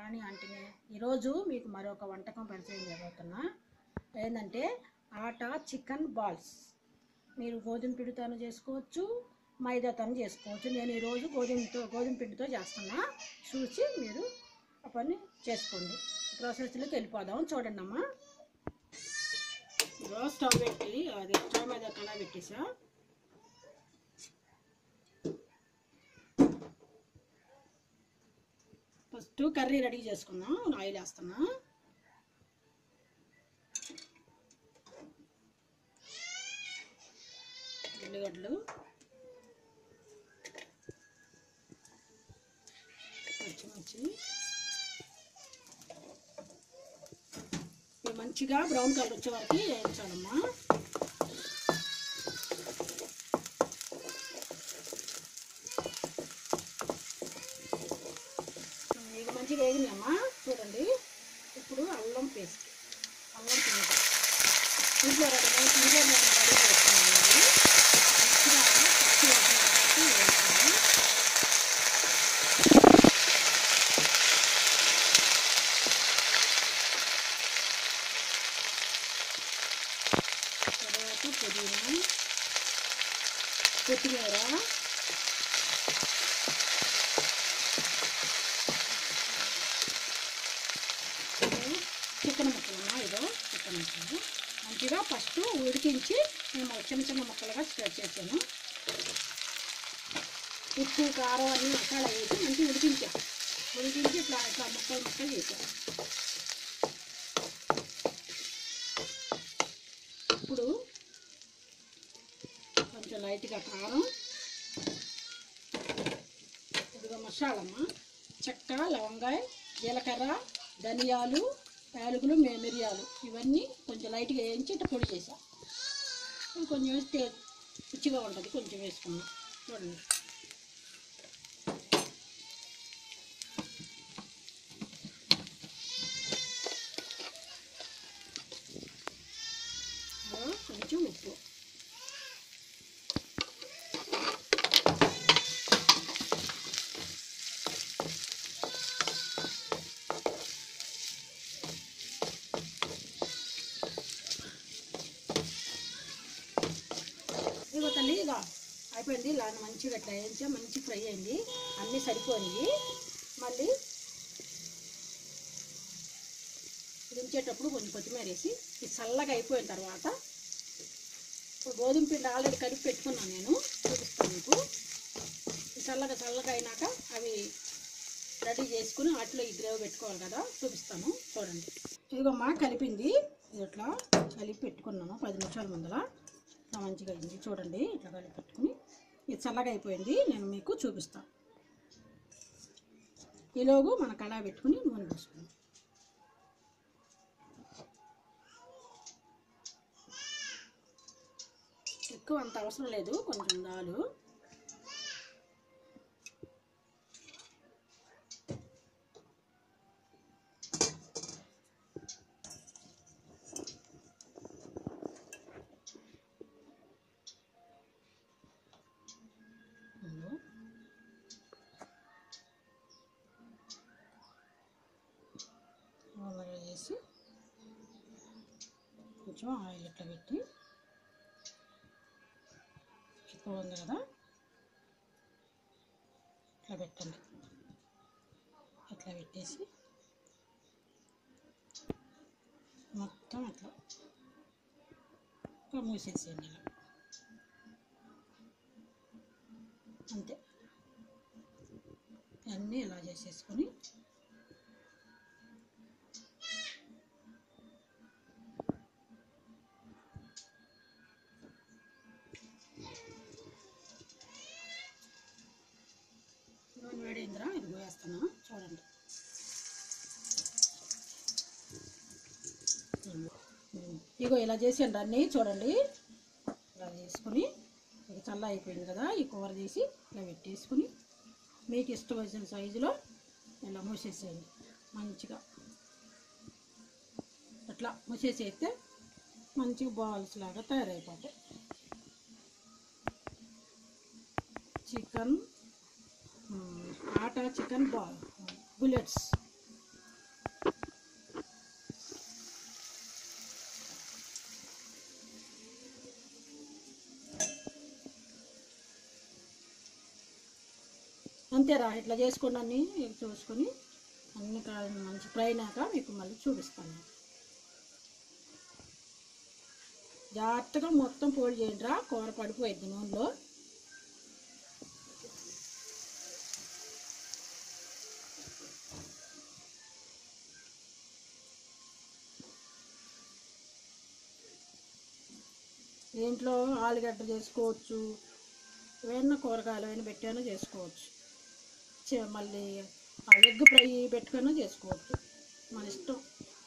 రాణి ఆంటీని ఈరోజు మీకు మరొక వంటకం పరిచయం చేయబోతున్నా ఏంటంటే ఆటా చికెన్ బాల్స్ మీరు గోధుమ పిండితోనూ చేసుకోవచ్చు మైదాతోనూ చేసుకోవచ్చు నేను ఈరోజు గోధుమతో గోధుమ పిండితో చేస్తున్నా చూసి మీరు ఆ పని చేసుకోండి ప్రాసెస్లోకి వెళ్ళిపోదాం చూడండి అమ్మా ఇదిగో స్టవ్ పెట్టి అది స్టవ్ మీద కళ పెట్టేసా ఫస్ట్ కర్రీ రెడీ చేసుకుందాం ఆయిల్ వేస్తున్నా ఉల్లిగడ్డలు పచ్చిమిర్చి ఇవి మంచిగా బ్రౌన్ కలర్ వచ్చే వరకు వేయించాలమ్మా ఇది మంచిగా వేగినాయమ్మా చూడండి ఇప్పుడు అల్లం పేస్ట్ అల్లం పేస్ట్ ఇంట్లో రెడీ ఇంట్లో నేను రెడీ చేస్తున్నాను మంచిగా పచ్చి వాసన వరకు వేయించాలి తర్వాత పుదీనా కొత్తిమీర చికెన్ ముక్కలు ఇదో చికెన్ ముక్కలు మంచిగా ఫస్ట్ ఉడికించి మేము చిన్న చిన్న ముక్కలుగా స్ప్రెడ్ చేసాను ఉప్పు కారం అన్ని మసాలా వేసి మంచిగా ఉడికించాం ఉడికించి ఇట్లా ఇట్లా ముక్కలు ముక్కలు చేసాం ఇప్పుడు కొంచెం లైట్గా కారం ఇదిగో మసాలమ్మ చెక్క లవంగాయ జీలకర్ర ధనియాలు యాలకులు మే- మిరియాలు ఇవన్నీ కొంచెం లైట్గా వేయించి ఇట్లా పొడి చేసా ఇది కొంచెం వేస్తే రుచిగా ఉంటుంది కొంచెం వేసుకున్నాం చూడండి ఇదిగో కొంచెం ఉప్పు ఇదిగో తల్లి ఇక అయిపోయింది ఇలా మంచిగా ఇట్లా వేయించా మంచి ఫ్రై అయింది అన్నీ సరిపోయినాయి మళ్ళీ దించేటప్పుడు కొంచెం కొత్తిమీర వేసి ఇది చల్లగా అయిపోయిన తర్వాత ఇప్పుడు గోధుమ పిండి ఆల్రెడీ కలిపి పెట్టుకున్నాను నేను చూపిస్తాను మీకు ఈ చల్లగా చల్లగా అయినాక అవి రెడీ చేసుకుని వాటిలో ఈ గ్రేవ్ పెట్టుకోవాలి కదా చూపిస్తాను చూడండి ఇదిగోమ్మా కలిపింది ఇది ఇట్లా కలిపి పెట్టుకున్నాను పది నిమిషాల ముందర ఇట్లా మంచిగా అయింది చూడండి ఇట్లా కలిపి పెట్టుకుని ఇది చల్లగా అయిపోయింది నేను మీకు చూపిస్తాను ఈలోగు మన కళా పెట్టుకుని నూనె పోసుకున్నాం ఎక్కువ అంత అవసరం లేదు కొంచెం దాలు ఇందులో నూనె వేసి కొంచెం ఆయిల్ ఇట్లా పెట్టి ఎక్కువ ఉంది కదా ఇట్లా పెట్టండి ఇట్లా పెట్టేసి మొత్తం అట్లా ఇంకా మూసేసేయండి ఇలా అంతే అన్నీ ఇలా చేసేసుకొని నూనె వేడైందిరా ఇది పోయేస్తాను చూడండి ఇగో ఇలా చేసాను అన్నీ చూడండి ఇలా చేసుకుని ఇది చల్ల అయిపోయింది కదా ఈ కూర తీసి ఇలా పెట్టేసుకుని మీకు ఇష్టం వచ్చిన సైజులో ఇలా మూసేసేయండి మంచిగా అట్లా మూసేసేస్తే మంచిగా బాల్స్ లాగా తయారైపోతాయి చికెన్ మ్, ఆటా చికెన్ బాల్ బుల్లెట్స్ ఇంతేరా ఇట్లా చేసుకోండి అన్ని చూసుకొని అన్ని కాయలు మంచి ఫ్రై అయినాక మీకు మళ్ళీ చూపిస్తాను జాగ్రత్తగా మొత్తం పోడి చేయండి రా కూర పడిపోయింది నూనెలో దీంట్లో ఆలుగడ్డ చేసుకోవచ్చు ఏమైనా కూరగాయలు అయినా పెట్టైనా చేసుకోవచ్చు చే- మళ్ళీ ఆ ఎగ్ ఫ్రై పెట్టుకొని చేసుకోవచ్చు మన ఇష్టం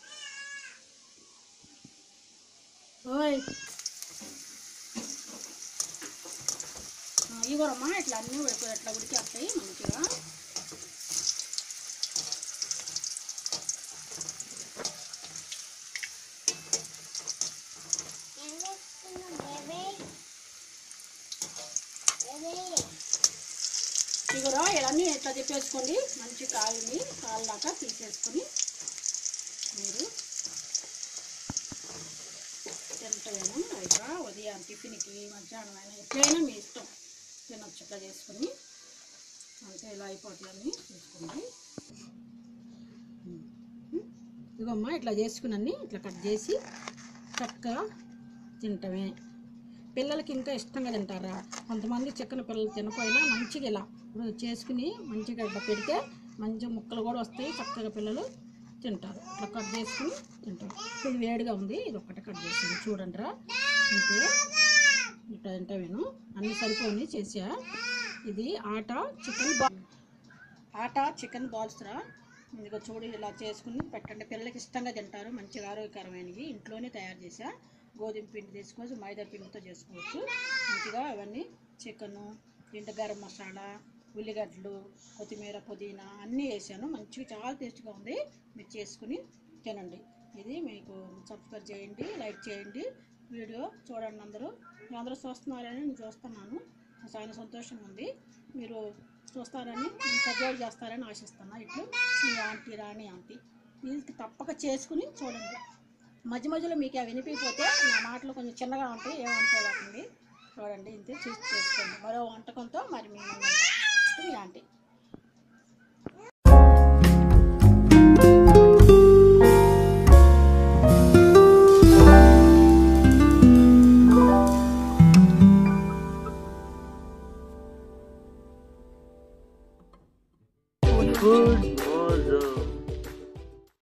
ఓయ్ ఇవ్వరమ్మా ఇట్లా అన్నీ ఉడికి ఎట్లా ఉడికేస్తాయి మంచిగా ఇగురా ఇవన్నీ ఎట్లా చెప్పేసుకోండి మంచి కాయని కాళ్ళదాకా తీసేసుకొని మీరు తింటాను అయిగా ఉదయం టిఫిన్కి మధ్యాహ్నం అయినా ఎప్పుడైనా మీ ఇష్టం తినొచ్చు ఇట్లా చేసుకొని అంతే ఇలా అయిపోతుందని చూసుకోండి ఇగమ్మా ఇట్లా చేసుకుని ఇట్లా కట్ చేసి చక్కగా తింటమే పిల్లలకి ఇంకా ఇష్టంగా తింటారా కొంతమంది చికెన్ పిల్లలు తినపోయినా మంచిగా ఇలా ఇప్పుడు చేసుకుని మంచిగా ఇట్లా పెడితే మంచిగా ముక్కలు కూడా వస్తాయి చక్కగా పిల్లలు తింటారు ఇట్లా కట్ చేసుకుని తింటారు ఇది వేడిగా ఉంది ఇది ఒక్కటే కట్ చేసింది చూడండి రా అంతే ఇట్లా తింటామేను అన్ని సరిపోయి చేసా ఇది ఆట చికెన్ బా ఆట చికెన్ బాల్స్ రా ఇదిగో చూడు ఇలా చేసుకుని పెట్టండి పిల్లలకి ఇష్టంగా తింటారు మంచిగా ఆరోగ్యకరమైనవి ఇంట్లోనే తయారు చేసా గోధుమ పిండి తీసుకోవచ్చు మైదా పిండితో చేసుకోవచ్చు మంచిగా అవన్నీ చికెను ఇంటి గరం మసాలా ఉల్లిగడ్డలు కొత్తిమీర పుదీనా అన్నీ వేసాను మంచిగా చాలా టేస్ట్గా ఉంది మీరు చేసుకుని తినండి ఇది మీకు సబ్స్క్రైబ్ చేయండి లైక్ చేయండి వీడియో చూడండి అందరూ మీరు అందరూ చూస్తున్నారని నేను చూస్తున్నాను నాకు చాలా సంతోషంగా ఉంది మీరు చూస్తారని నేను సబ్స్క్రైబ్ చేస్తారని ఆశిస్తున్నా ఇట్లు మీ ఆంటీ రాణి ఆంటీ ఇది తప్పక చేసుకుని చూడండి మధ్య మధ్యలో మీకు అవి వినిపిపోతే నా మాటలు కొంచెం చిన్నగా ఉంటాయి ఏమనుకోవాలండి చూడండి ఇంతే చూసి చేసుకోండి మరో వంటకంతో మరి మీ ముందు ఉంటా. మీ ఆంటీ